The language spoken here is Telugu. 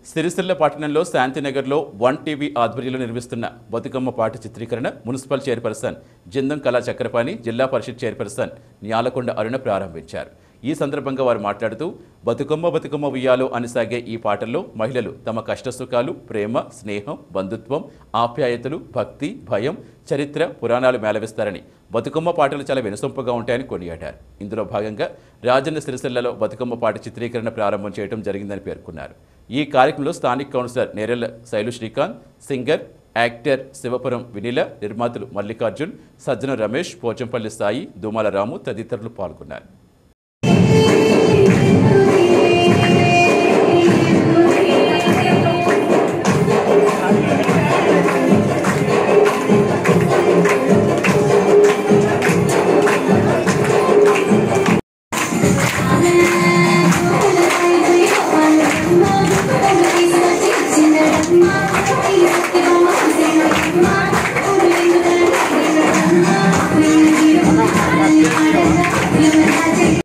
సిరిసిల్ల పట్టణంలో శాంతినగర్లో వన్ టీవీ ఆధ్వర్యంలో నిర్మిస్తున్న బతుకమ్మ పాట చిత్రీకరణ మున్సిపల్ చైర్పర్సన్ జిందం కళా చక్రపాణి జిల్లా పరిషత్ చైర్పర్సన్ న్యాలకొండ అరుణ ప్రారంభించారు ఈ సందర్భంగా వారు మాట్లాడుతూ బతుకమ్మ బతుకమ్మ ఉయ్యాలో అని సాగే ఈ పాటల్లో మహిళలు తమ కష్టసుఖాలు ప్రేమ స్నేహం బంధుత్వం ఆప్యాయతలు భక్తి భయం చరిత్ర పురాణాలు మేళవిస్తారని బతుకమ్మ పాటలు చాలా వినసొంపుగా ఉంటాయని కొనియాడారు ఇందులో భాగంగా రాజన్న సిరిసిల్లలో బతుకమ్మ పాట చిత్రీకరణ ప్రారంభం చేయడం జరిగిందని పేర్కొన్నారు ఈ కార్యక్రమంలో స్థానిక councillor Nerella Shailu Srikanth singer actor Sivapuram Vinila నిర్మాతలు మల్లికార్జున్ సజ్జన రమేష్ పోచంపల్లి సాయి దుమాల రాము తదితరులు పాల్గొన్నారు Thank you.